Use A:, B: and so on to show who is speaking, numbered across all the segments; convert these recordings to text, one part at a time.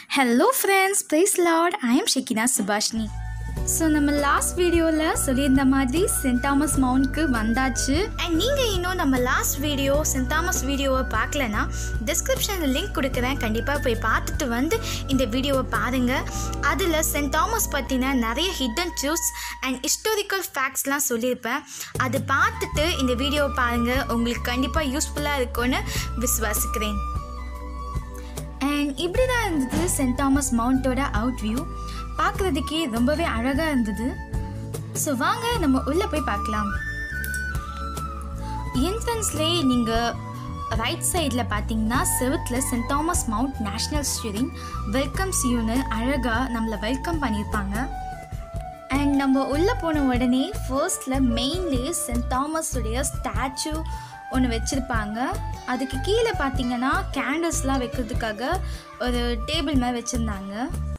A: hello friends praise lord I am Shekina Subhashini so நம்ம last வீடியோவில் சொல்லியிருந்த மாதிரி சென்ட் தாமஸ் மவுண்ட்க்கு வந்தாச்சு அண்ட் நீங்கள் இன்னும் நம்ம லாஸ்ட் வீடியோ சென்ட் தாமஸ் வீடியோவை பார்க்கலனா டிஸ்கிரிப்ஷனில் லிங்க் கொடுக்குறேன் கண்டிப்பாக போய் பார்த்துட்டு வந்து இந்த வீடியோவை பாருங்கள் அதில் சென்ட் தாமஸ் பற்றின நிறைய ஹிடன் ட்ரூத்ஸ் அண்ட் ஹிஸ்டாரிக்கல் ஃபேக்ட்ஸ்லாம் சொல்லியிருப்பேன் அது பார்த்துட்டு இந்த வீடியோவை பாருங்கள் உங்களுக்கு கண்டிப்பாக யூஸ்ஃபுல்லாக இருக்கும்னு விசுவாசிக்கிறேன் அண்ட் இப்படி தான் இருந்தது சென்ட் தாமஸ் மவுண்ட்டோட அவுட் வியூ பார்க்குறதுக்கே ரொம்பவே அழகாக இருந்தது ஸோ வாங்க நம்ம உள்ளே போய் பார்க்கலாம் என்ட்ரன்ஸ்லேயே நீங்கள் ரைட் சைடில் பார்த்தீங்கன்னா செவத்தில் சென்ட் தாமஸ் மவுண்ட் நேஷ்னல் ஸ்டூரிங் வெல்கம்ஸ் யூன்னு அழகாக நம்மளை வெல்கம் பண்ணியிருப்பாங்க அண்ட் நம்ம உள்ளே போன உடனே ஃபர்ஸ்டில் மெயின்லேயே சென்ட் தாமஸுடைய ஸ்டாச்சு ஒன்று வச்சுருப்பாங்க அதுக்கு கீழே பார்த்தீங்கன்னா கேண்டில்ஸ்லாம் வைக்கிறதுக்காக ஒரு டேபிள் மாதிரி வச்சுருந்தாங்க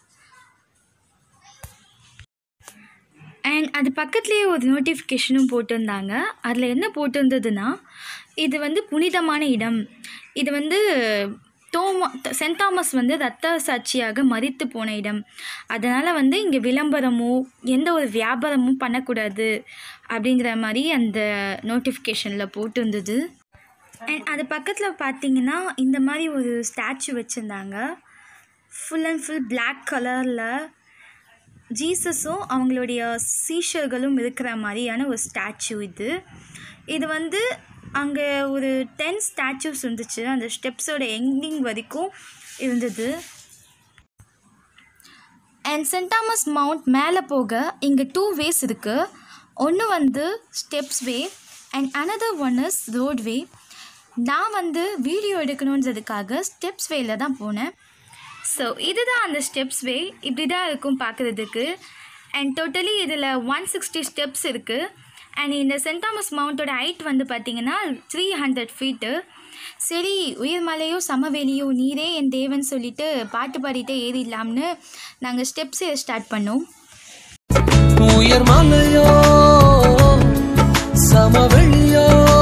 A: அண்ட் அது பக்கத்துலேயே ஒரு நோட்டிஃபிகேஷனும் போட்டிருந்தாங்க அதில் என்ன போட்டிருந்ததுன்னா இது வந்து புனிதமான இடம் இது வந்து தோமா சென்ட் தாமஸ் வந்து ரத்த சாட்சியாக மறித்து போன இடம் அதனால் வந்து இங்கே விளம்பரமோ எந்த ஒரு வியாபாரமும் பண்ணக்கூடாது அப்படிங்கிற மாதிரி அந்த நோட்டிஃபிகேஷனில் போட்டிருந்தது அண்ட் அது பக்கத்தில் பார்த்தீங்கன்னா இந்த மாதிரி ஒரு ஸ்டாச்சு வச்சுருந்தாங்க ஃபுல் அண்ட் ஃபுல் பிளாக் கலரில் ஜீசஸும் அவங்களுடைய சீஷர்களும் இருக்கிற மாதிரியான ஒரு ஸ்டாச்சு இது இது வந்து அங்கே ஒரு டென் ஸ்டாச்சூஸ் இருந்துச்சு அந்த ஸ்டெப்ஸோட எண்டிங் வரைக்கும் இருந்தது அண்ட் சென்ட் தாமஸ் மவுண்ட் மேலே போக இங்கே டூ வேஸ் இருக்குது ஒன்று வந்து steps way and another one is road way நான் வந்து வீடியோ எடுக்கணுன்றதுக்காக ஸ்டெப்ஸ் வேல தான் போனேன் ஸோ இதுதான் அந்த ஸ்டெப்ஸ் வே இப்படி தான் இருக்கும் பார்க்குறதுக்கு அண்ட் டோட்டலி இதில் ஒன் சிக்ஸ்டி ஸ்டெப்ஸ் இருக்குது அண்ட் இந்த சென்ட் தாமஸ் மவுண்ட்டோட ஹைட் வந்து பார்த்திங்கன்னா த்ரீ ஹண்ட்ரட் ஃபீட்டு சரி உயர்மலையோ சமவெளியோ நீரே என் தேவன் சொல்லிட்டு பாட்டு பாடிட்டே ஏறிடலாம்னு நாங்கள் ஸ்டெப்ஸே ஸ்டார்ட் பண்ணோம்
B: உயர் மலையோ சமவெளியோ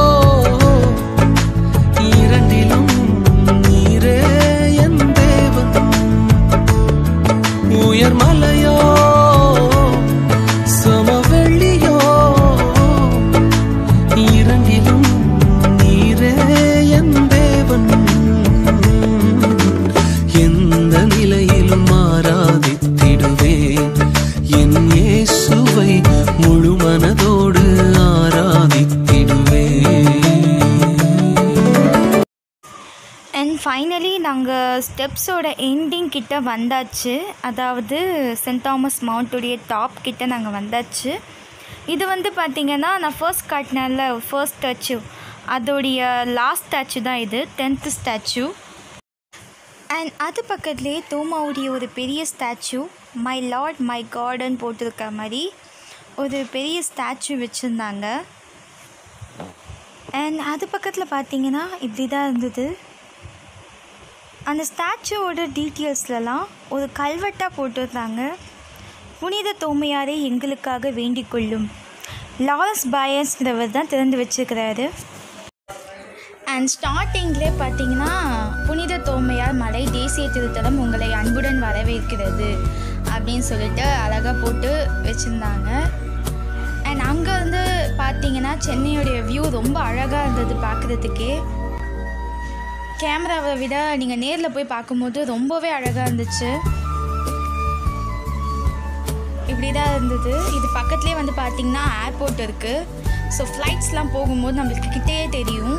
B: இரண்டிலும் நீரே என் தேவன் உயர் மலையோ சமவெளியோ இரண்டிலும் நீரே என் தேவன் எந்த நிலையிலும் ஆராதித்திடுவேன் என் இயேசுவை முழு மனதோடு ஆராதித்திடுவேன்
A: அண்ட் ஃபைனலி நாங்கள் ஸ்டெப்ஸோட எண்டிங் கிட்ட வந்தாச்சு அதாவது சென்ட் தாமஸ் மவுண்ட்டுடைய டாப் கிட்ட நாங்கள் வந்தாச்சு இது வந்து பார்த்திங்கன்னா நான் ஃபர்ஸ்ட் காட்டினேன்ல ஃபர்ஸ்ட் ஸ்டாச்சு அதோடைய லாஸ்ட் ஸ்டாச்சு தான் இது டென்த்து ஸ்டாச்சு அண்ட் அது பக்கத்துலேயே தோமாவுடைய ஒரு பெரிய statue my lord my garden போட்டிருக்க மாதிரி ஒரு பெரிய ஸ்டாச்சு வச்சுருந்தாங்க அண்ட் அது பக்கத்தில் பார்த்தீங்கன்னா இப்படி தான் இருந்தது அந்த ஸ்டாச்சுவோட டீட்டெயில்ஸ்லலாம் ஒரு கல்வெட்டாக போட்டிருந்தாங்க புனித தோமையாரை எங்களுக்காக வேண்டிக் கொள்ளும் லாரன்ஸ் பாயஸ்ங்கிறவர் தான் திறந்து வச்சுருக்கிறாரு அண்ட் ஸ்டார்டிங்லே பார்த்தீங்கன்னா புனித தோமையார் மலை தேசிய திருத்தலம் உங்களை அன்புடன் வரவேற்கிறது அப்படின்னு சொல்லிட்டு அழகாக போட்டு வச்சுருந்தாங்க அண்ட் அங்கே வந்து பார்த்தீங்கன்னா சென்னையோடைய வியூ ரொம்ப அழகாக இருந்தது பார்க்குறதுக்கே கேமராவை விட நீங்கள் நேரில் போய் பார்க்கும்போது ரொம்பவே அழகாக இருந்துச்சு இப்படி தான் இருந்தது இது பக்கத்துலேயே வந்து பார்த்தீங்கன்னா ஏர்போர்ட் இருக்குது ஸோ ஃப்ளைட்ஸ்லாம் போகும்போது நம்மளுக்கு கிட்டேயே தெரியும்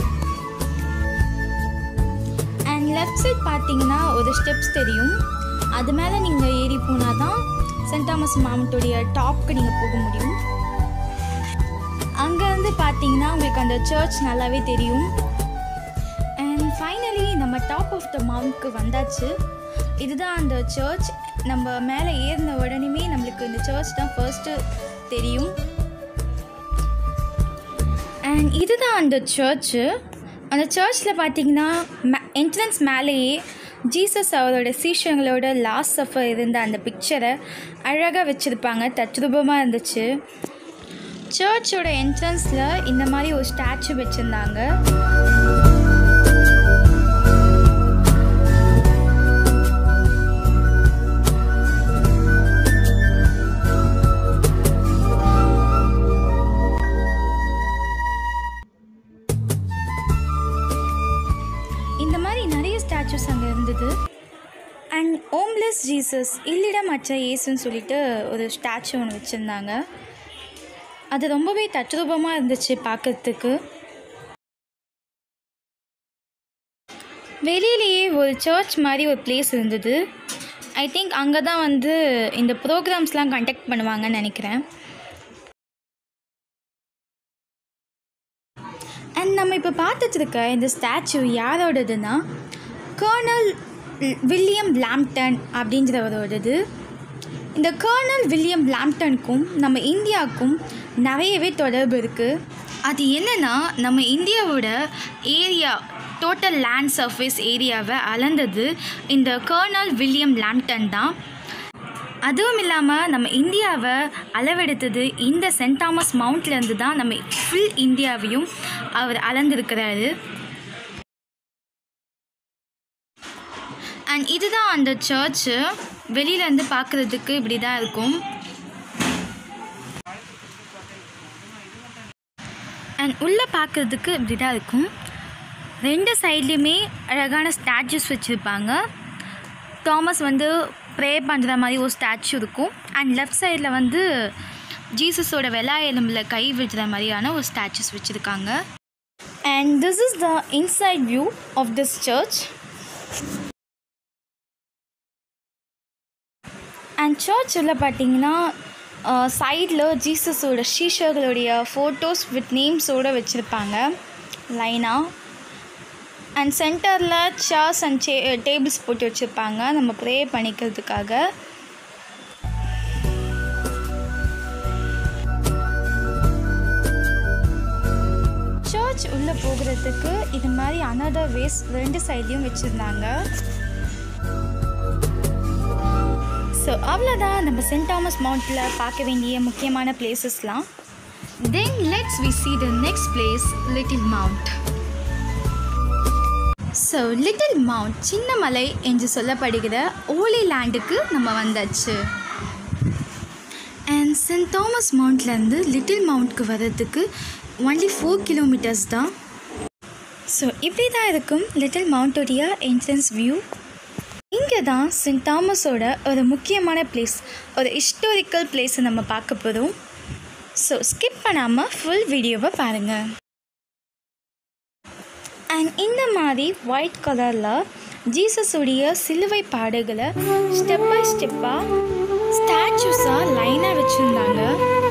A: அண்ட் லெஃப்ட் சைட் பார்த்தீங்கன்னா ஒரு ஸ்டெப்ஸ் தெரியும் அது மேலே நீங்கள் ஏறி போனால் தான் சென்ட் தாமஸ் மாவட்டோடைய டாப்க்கு நீங்கள் போக முடியும் அங்கேருந்து பார்த்தீங்கன்னா உங்களுக்கு அந்த சர்ச் நல்லாவே தெரியும் அண்ட் ஃபைனலி நம்ம டாப் ஆஃப் த மவுண்ட்க்கு வந்தாச்சு இதுதான் அந்த சர்ச் நம்ம மேலே ஏறின உடனேமே நம்மளுக்கு இந்த சர்ச் தான் ஃபர்ஸ்ட்டு தெரியும் அண்ட் இதுதான் அந்த சர்ச்சு அந்த சர்ச்சில் பார்த்தீங்கன்னா என்ட்ரன்ஸ் மேலேயே ஜீசஸ் அவரோட சீஷங்களோட லாஸ்ட் சஃபர் இருந்த அந்த பிக்சரை அழகாக வச்சுருப்பாங்க தத்ரூபமாக இருந்துச்சு சர்ச்சோட என்ட்ரன்ஸில் இந்த மாதிரி ஒரு ஸ்டாச்சு வச்சுருந்தாங்க இருந்தது அண்ட் ஓம்லெஸ் ஜீசஸ் இல்லிடமற்ற இயேசுன்னு சொல்லிட்டு ஒரு ஸ்டாச்சு ஒன்று வச்சுருந்தாங்க அது ரொம்பவே தத்ரூபமாக இருந்துச்சு பார்க்கறதுக்கு வெளியிலேயே ஒரு சர்ச் மாதிரி ஒரு பிளேஸ் இருந்தது ஐ திங்க் அங்கே தான் வந்து இந்த ப்ரோக்ராம்ஸ்லாம் கண்டக்ட் பண்ணுவாங்கன்னு நினைக்கிறேன் அண்ட் நம்ம இப்போ பார்த்துட்டு இருக்க இந்த ஸ்டாச்சு யாரோடதுன்னா கர்னல் வில்லியம் லாம்ப்டன் அப்படின்றவரோடது இந்த கர்னல் வில்லியம் லாம்ப்டனுக்கும் நம்ம இந்தியாவுக்கும் நிறையவே தொடர்பு இருக்குது அது என்னென்னா நம்ம இந்தியாவோட ஏரியா டோட்டல் லேண்ட் சர்ஃபேஸ் ஏரியாவை அளந்தது இந்த கர்னல் வில்லியம் லாம்ப்டன் தான் அதுவும் இல்லாமல் நம்ம இந்தியாவை அளவெடுத்தது இந்த சென்ட் தாமஸ் மவுண்ட்லேருந்து தான் நம்ம ஃபுல் இந்தியாவையும் அவர் அளந்திருக்கிறாரு அண்ட் இதுதான் அந்த சர்ச்சு வெளியிலேருந்து பார்க்குறதுக்கு இப்படி தான் இருக்கும் அண்ட் உள்ளே பார்க்குறதுக்கு இப்படி தான் இருக்கும் ரெண்டு சைட்லேயுமே அழகான ஸ்டாச்சுஸ் வச்சுருப்பாங்க தாமஸ் வந்து ப்ரே பண்ணுற மாதிரி ஒரு ஸ்டாச்சு இருக்கும் அண்ட் லெஃப்ட் சைடில் வந்து ஜீசஸோட வெள்ளா எலும்பில் கை விடுற மாதிரியான ஒரு ஸ்டாச்சுஸ் வச்சுருக்காங்க and this is the inside view of this church and சர்ச்சில் பார்த்தீங்கன்னா சைடில் ஜீசஸோட ஷீஷர்களுடைய ஃபோட்டோஸ் வித் நேம்ஸோடு வச்சுருப்பாங்க லைனாக அண்ட் சென்டரில் சேர்ஸ் அண்ட் சே டேபிள்ஸ் போட்டு வச்சுருப்பாங்க நம்ம ப்ரே பண்ணிக்கிறதுக்காக சர்ச் உள்ளே போகிறதுக்கு இது மாதிரி அனதர் வேஸ் ரெண்டு சைட்லேயும் வச்சுருந்தாங்க ஸோ அவ்வளோதான் நம்ம சென்ட் தாமஸ் மவுண்ட்டில் பார்க்க வேண்டிய முக்கியமான பிளேசஸ்லாம் then let's we see the next place little mount so little mount சின்ன மலை என்று சொல்லப்படுகிற ஓலி லேண்டுக்கு நம்ம வந்தாச்சு அண்ட் சென்ட் தாமஸ் மவுண்ட்லேருந்து லிட்டில் மவுண்ட்க்கு வர்றதுக்கு ஒன்லி ஃபோர் கிலோமீட்டர்ஸ் தான் ஸோ இப்படி தான் இருக்கும் லிட்டில் மவுண்டோடைய என்ட்ரன்ஸ் வியூ இங்கே தான் சென்ட் தாமஸோட ஒரு முக்கியமான பிளேஸ் ஒரு ஹிஸ்டாரிக்கல் பிளேஸை நம்ம பார்க்க போகிறோம் ஸோ ஸ்கிப் பண்ணாமல் ஃபுல் வீடியோவை பாருங்கள் அண்ட் இந்த மாதிரி ஒயிட் கலரில் ஜீசஸுடைய சிலுவை பாடுகளை ஸ்டெப் பை ஸ்டெப்பாக ஸ்டாச்சுஸாக லைனாக வச்சுருந்தாங்க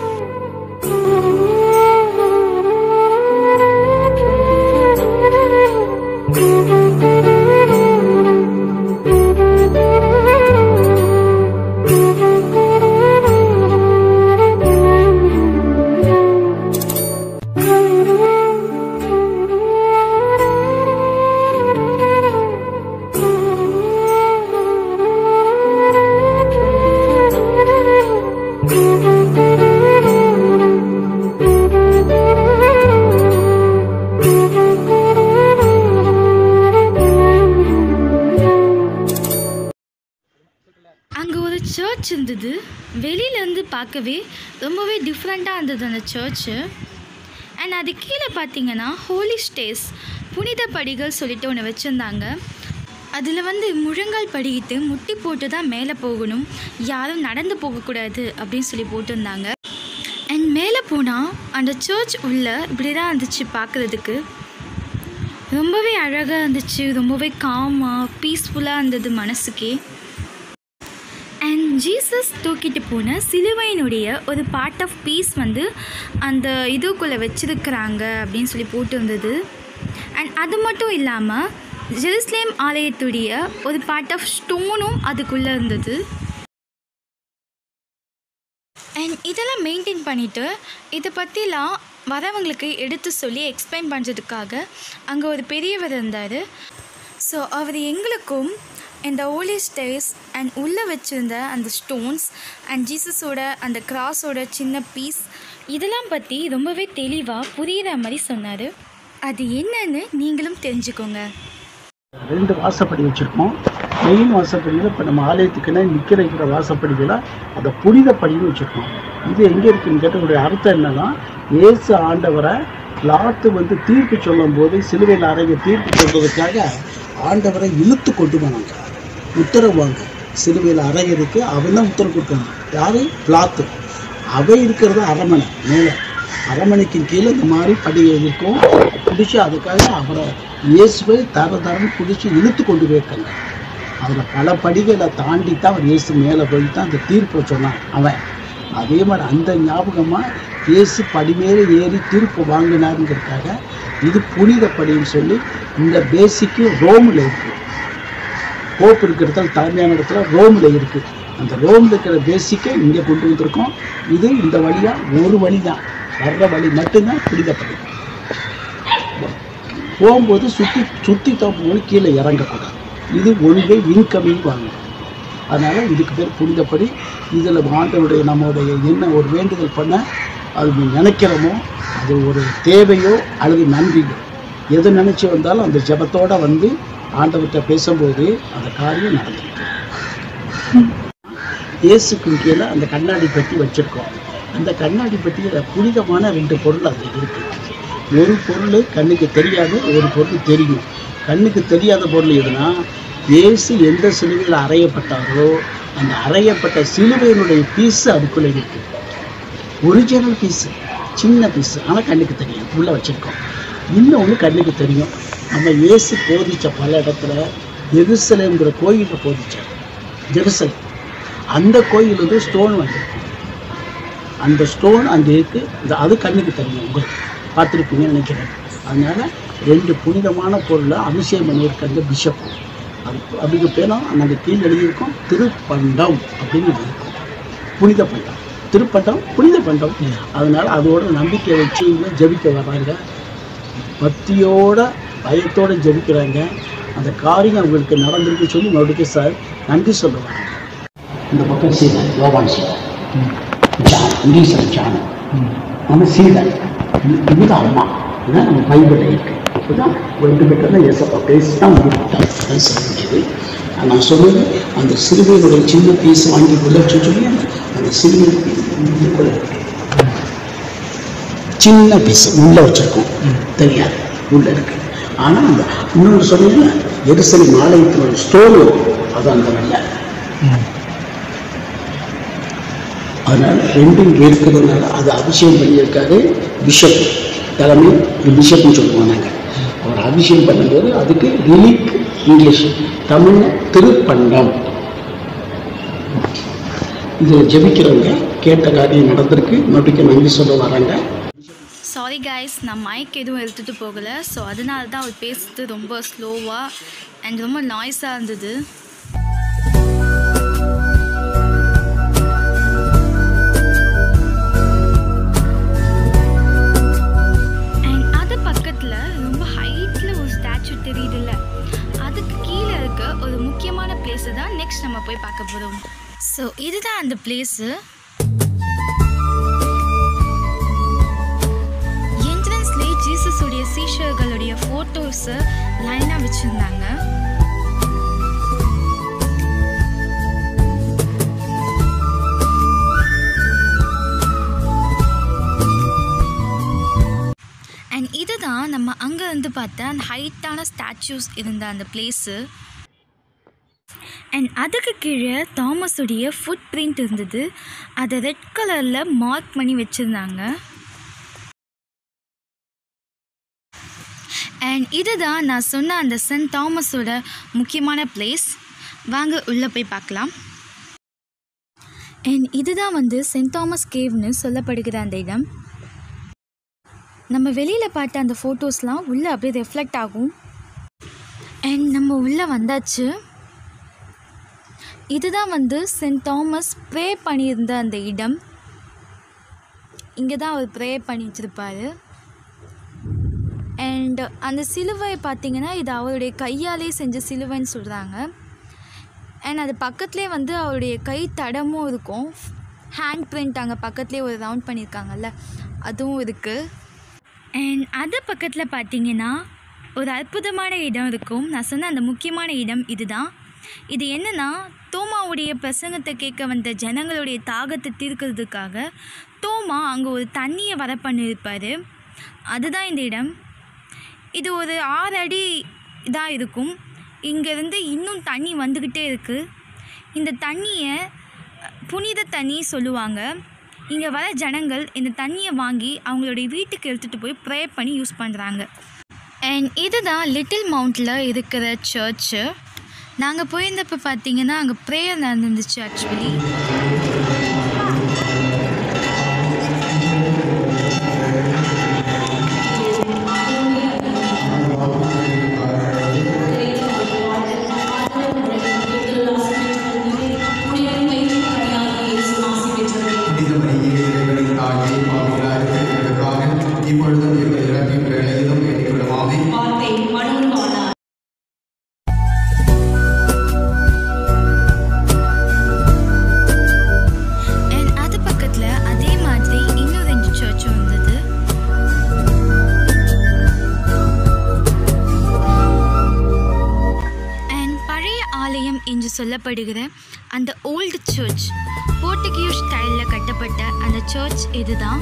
A: அங்கே ஒரு சர்ச் இருந்தது வெளியிலேருந்து பார்க்கவே ரொம்பவே டிஃப்ரெண்ட்டாக இருந்தது அந்த சர்ச்சு அண்ட் அது கீழே பார்த்தீங்கன்னா ஹோலி ஸ்டேஸ் புனித படிகள் சொல்லிட்டு ஒன்று வச்சுருந்தாங்க அதில் வந்து முழங்கால் படிக்கிட்டு முட்டி போட்டு தான் மேலே போகணும் யாரும் நடந்து போகக்கூடாது அப்படின்னு சொல்லி போட்டிருந்தாங்க அண்ட் மேலே போனால் அந்த சர்ச் உள்ள இப்படி தான் இருந்துச்சு பார்க்குறதுக்கு ரொம்பவே அழகாக இருந்துச்சு ரொம்பவே காமாக பீஸ்ஃபுல்லாக இருந்தது மனசுக்கே அண்ட் ஜீசஸ் தூக்கிட்டு போன சிலுவையினுடைய ஒரு பார்ட் ஆஃப் பீஸ் வந்து அந்த இதுக்குள்ளே வச்சிருக்கிறாங்க அப்படின்னு சொல்லி போட்டிருந்தது அண்ட் அது மட்டும் இல்லாமல் ஜெருசலேம் ஆலயத்துடைய ஒரு பார்ட் ஆஃப் ஸ்டோனும் அதுக்குள்ளே இருந்தது அண்ட் இதெல்லாம் மெயின்டைன் பண்ணிவிட்டு இதை பற்றிலாம் வரவங்களுக்கு எடுத்து சொல்லி எக்ஸ்பிளைன் பண்ணுறதுக்காக அங்கே ஒரு பெரியவர் இருந்தார் ஸோ அவர் எங்களுக்கும் இந்த ஓலி ஸ்டேஸ் அண்ட் உள்ளே வச்சுருந்த அந்த ஸ்டோன்ஸ் அண்ட் ஜீசஸோட அந்த கிராஸோட சின்ன பீஸ் இதெல்லாம் பற்றி ரொம்பவே தெளிவாக புரிகிற மாதிரி சொன்னார் அது என்னன்னு நீங்களும் தெரிஞ்சுக்கோங்க
C: ரெண்டு வாசப்படி வச்சுருக்கோம் மெயின் வாசப்படியில் இப்போ நம்ம ஆலயத்துக்குன்னு நிற்கிற இருக்கிற வாசப்படிகளை அதை புனித படின்னு வச்சுருக்கோம் இது எங்கே இருக்குன்னு கேட்டக்கூடிய அர்த்தம் என்னன்னா இயேசு ஆண்டவரை லாத்து வந்து தீர்ப்பு சொல்லும் போது சிலுவையில் அறைங்க தீர்ப்பு சொல்றதுக்காக ஆண்டவரை இழுத்து கொண்டு போனாங்க உத்தரவு வாங்க சிலுவையில் அறை இருக்கு அவன் தான் உத்தரவு கொடுக்கணும் யாரு பிளாத்து அவை இருக்கிறது அரமனை மேலே அரமனைக்கு கீழே இந்த மாதிரி படி இருக்கும் பிடிச்சி அதுக்காக அவரை இயேசுவை தர தரன்னு பிடிச்சி இழுத்து கொண்டு போயிருக்காங்க அதில் பல படிகளை தாண்டி தான் அவர் இயேசு மேலே போய் தான் அந்த தீர்ப்பை சொன்னான் அவன் அதே மாதிரி அந்த ஞாபகமாக இயேசு படிமேலே ஏறி தீர்ப்பு வாங்கினாருங்கிறதுக்காக இது புனித படின்னு சொல்லி இந்த பேசிக்கு ரோமில் இருக்குது போப் இருக்கிறதால தலைமையான இடத்துல ரோமில் இருக்குது அந்த ரோமில் இருக்கிற பேசிக்கை இங்கே கொண்டு வந்திருக்கோம் இது இந்த வழியாக ஒரு வழி தான் வர்ற வழி மட்டும்தான் புனிதப்படி போகும்போது சுற்றி சுற்றி தோப்பும்போது கீழே இறங்கக்கூடாது இது ஒன் வே இன்கமிங் வாங்க அதனால் இதுக்கு பேர் புனிதப்படி இதில் ஆண்டவருடைய நம்மளுடைய என்ன ஒரு வேண்டுதல் பண்ண அது நினைக்கிறோமோ அது ஒரு தேவையோ அல்லது நன்றியோ எது நினச்சி வந்தாலும் அந்த ஜெபத்தோட வந்து ஆண்டவர்கிட்ட பேசும்போது அந்த காரியம் நடந்துருக்கு இயேசுக்கு கீழே அந்த கண்ணாடி பெட்டி வச்சுருக்கோம் அந்த கண்ணாடி பெட்டியில் புனிதமான ரெண்டு பொருள் அதில் இருக்குது ஒரு பொருள் கண்ணுக்கு தெரியாது ஒரு பொருள் தெரியும் கண்ணுக்கு தெரியாத பொருள் எதுனா இயேசு எந்த சிலுவையில் அறையப்பட்டாரோ அந்த அறையப்பட்ட சிலுவையினுடைய பீஸு அதுக்குள்ளே இருக்குது ஒரிஜினல் பீஸு சின்ன பீஸு ஆனால் கண்ணுக்கு தெரியும் உள்ளே வச்சுருக்கோம் இன்னொன்று கண்ணுக்கு தெரியும் நம்ம இயேசு போதிச்ச பல இடத்துல எருசலேம்ங்கிற கோயிலில் போதிச்சார் ஜெருசலேம் அந்த கோயில் வந்து ஸ்டோன் வந்திருக்கும் அந்த ஸ்டோன் அங்கே இருக்குது இந்த அது கண்ணுக்கு தெரியும் உங்களுக்கு பார்த்துருப்பீங்கன்னு நினைக்கிறேன் அதனால் ரெண்டு புனிதமான பொருளை அபிஷேகம் பண்ணியிருக்காங்க பிஷப் அது அதுக்கு பேரும் அந்த கீழ் எழுதியிருக்கோம் திருப்பண்டம் அப்படின்னு எழுதியிருக்கோம் புனித பண்டம் திருப்பண்டம் புனித பண்டம் அதனால் அதோட நம்பிக்கை வச்சு இவங்க ஜெபிக்க வர்றாங்க பக்தியோட பயத்தோட ஜெபிக்கிறாங்க அந்த காரியம் அவங்களுக்கு நடந்திருக்கு சொல்லி மறுபடியும் சார் நன்றி சொல்லுவாங்க இந்த பக்கம் சீதன் யோவான் சீதன் ஜான் இங்கிலீஷில் ஜான் நம்ம சீதன் இது- இதுதான் அம்மா இதுதான் நம்ம பைபிளில் இருக்கு இதுதான் ரெண்டு பேர்ட்ட தான் ஏசப்பா பேசி தான் உயிர்ப்பிட்டார் சொல்ல முடியுது நான் சொன்னது அந்த சிறுவையினுடைய சின்ன பீஸ் வாங்கி உள்ள வச்சு சொல்லி அந்த சிறுவை இதுக்குள்ள இருக்கு சின்ன பீஸ் உள்ள வச்சிருக்கோம் தெரியாது உள்ள இருக்கு ஆனால் அந்த இன்னொன்று சொன்னீங்க எரிசலி மாலயத்தினோட ஸ்டோன் அது அந்த நல்ல அதனால் ரெண்டும் இங்கே இருக்கிறதுனால அது அபிஷேகம் பண்ணியிருக்காரு பிஷப் தலைமை பிஷப்னு சொல்லுவோம் நாங்கள் அவர் அபிஷேகம் பண்ணும்போது அதுக்கு ரிலிக் இங்கிலீஷ் தமிழ் திருப்பண்டம் இதில் ஜெபிக்கிறவங்க கேட்ட காரியம் நடந்திருக்கு மறுபடியும் நன்றி சொல்ல வராங்க
A: சாரி கைஸ் நான் மைக் எதுவும் எடுத்துகிட்டு போகலை ஸோ அதனால தான் அவர் பேசுறது ரொம்ப ஸ்லோவாக அண்ட் ரொம்ப நாய்ஸாக இருந்தது அண்ட் அது பக்கத்தில் ரொம்ப ஹைட்டில் ஒரு ஸ்டாச்சு தெரியுதுல்ல அதுக்கு கீழே இருக்க ஒரு முக்கியமான பிளேஸை தான் நெக்ஸ்ட் நம்ம போய் பார்க்க போகிறோம் ஸோ இதுதான் அந்த பிளேஸு என்ட்ரன்ஸ்லேயே ஜீசஸுடைய சீஷர்களுடைய ஃபோட்டோஸை லைனாக வச்சுருந்தாங்க அண்ட் இதுதான் நம்ம அங்கே இருந்து பார்த்த அந்த ஹைட்டான ஸ்டாச்சூஸ் இருந்த அந்த பிளேஸு அண்ட் அதுக்கு கீழே தாமஸுடைய ஃபுட் பிரிண்ட் இருந்தது அதை ரெட் கலரில் மார்க் பண்ணி வச்சுருந்தாங்க அண்ட் இதுதான் நான் சொன்ன அந்த சென்ட் தாமஸோட முக்கியமான பிளேஸ் வாங்க உள்ளே போய் பார்க்கலாம் அண்ட் இதுதான் வந்து சென்ட் தாமஸ் கேவ்னு சொல்லப்படுகிற அந்த இடம் நம்ம வெளியில் பார்த்த அந்த ஃபோட்டோஸ்லாம் உள்ளே அப்படியே ரெஃப்ளெக்ட் ஆகும் அண்ட் நம்ம உள்ளே வந்தாச்சு இதுதான் வந்து சென்ட் தாமஸ் ப்ரே பண்ணியிருந்த அந்த இடம் இங்கே தான் அவர் ப்ரே பண்ணி வச்சிருப்பாரு அண்ட் அந்த சிலுவை பார்த்தீங்கன்னா இது அவருடைய கையாலே செஞ்ச சிலுவைன்னு சொல்கிறாங்க அண்ட் அது பக்கத்துலேயே வந்து அவருடைய கை தடமும் இருக்கும் ஹேண்ட் பிரிண்ட் அங்கே பக்கத்துலேயே ஒரு ரவுண்ட் பண்ணியிருக்காங்கல்ல அதுவும் இருக்குது அண்ட் அது பக்கத்தில் பார்த்தீங்கன்னா ஒரு அற்புதமான இடம் இருக்கும் நான் சொன்ன அந்த முக்கியமான இடம் இதுதான் இது என்னன்னா தோமாவுடைய பிரசங்கத்தை கேட்க வந்த ஜனங்களுடைய தாகத்தை தீர்க்கிறதுக்காக தோமா அங்கே ஒரு தண்ணியை வர பண்ணியிருப்பார் அதுதான் இந்த இடம் இது ஒரு ஆறு அடி இதாக இருக்கும் இங்கேருந்து இன்னும் தண்ணி வந்துக்கிட்டே இருக்குது இந்த தண்ணியை புனித தண்ணி சொல்லுவாங்க இங்கே வர ஜனங்கள் இந்த தண்ணியை வாங்கி அவங்களுடைய வீட்டுக்கு எடுத்துகிட்டு போய் ப்ரே பண்ணி யூஸ் பண்ணுறாங்க அண்ட் இதுதான் லிட்டில் மவுண்டில் இருக்கிற சர்ச்சு நாங்கள் போயிருந்தப்போ பார்த்தீங்கன்னா அங்கே ப்ரேயர் நடந்துருந்துச்சு ஆக்சுவலி
D: புனித மரியே இறைவனின் தாயே பாவிகளாக இருக்கிறதுக்காக இப்பொழுதும் எங்கள் இறப்பின் வேளையிலும் வேண்டிக்கொள்ளுமாமே
A: அண்ட் அது பக்கத்தில் அதே மாதிரி இன்னும் ரெண்டு சர்ச்சும் இருந்தது அண்ட் பழைய ஆலயம் என்று சொல்லப்படுகிற அந்த ஓல்டு சர்ச் போர்ட்டுகியூஸ் ஸ்டைலில் கட்டப்பட்ட அந்த சர்ச் இதுதான்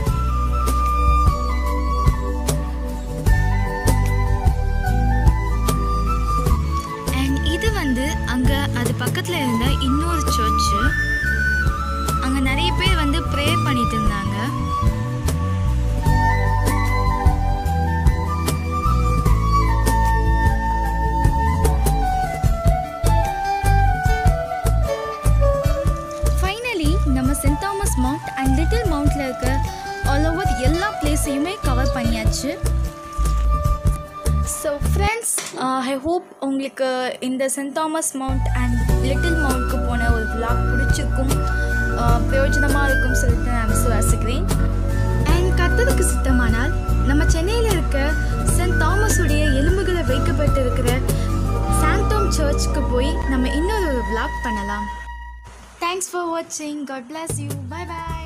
A: அண்ட் இது வந்து அங்கே அது பக்கத்தில் இருந்த இன்னொரு சர்ச்சு அங்கே நிறைய பேர் வந்து ப்ரே பண்ணிட்டு இருந்தாங்க ஃபைனலி நம்ம saint Thomas mount and little மவுண்டில் இருக்க ஆல் ஓவர் எல்லா பிளேஸையுமே கவர் பண்ணியாச்சு ஸோ ஃப்ரெண்ட்ஸ் ஐ ஹோப் உங்களுக்கு இந்த saint Thomas mount and little மவுண்ட்க்கு போன ஒரு vlog பிடிச்சிருக்கும் பிரயோஜனமாக இருக்கும் சொல்லிட்டு நான் விசுவாசிக்கிறேன் அண்ட் கத்தருக்கு சித்தமானால் நம்ம சென்னையில் இருக்க சென்ட் தாமஸுடைய எலும்புகளை வைக்கப்பட்டு இருக்கிற சாந்தோம் சர்ச்சுக்கு போய் நம்ம இன்னொரு ஒரு vlog பண்ணலாம் தேங்க்ஸ் ஃபார் வாட்சிங் god bless you bye by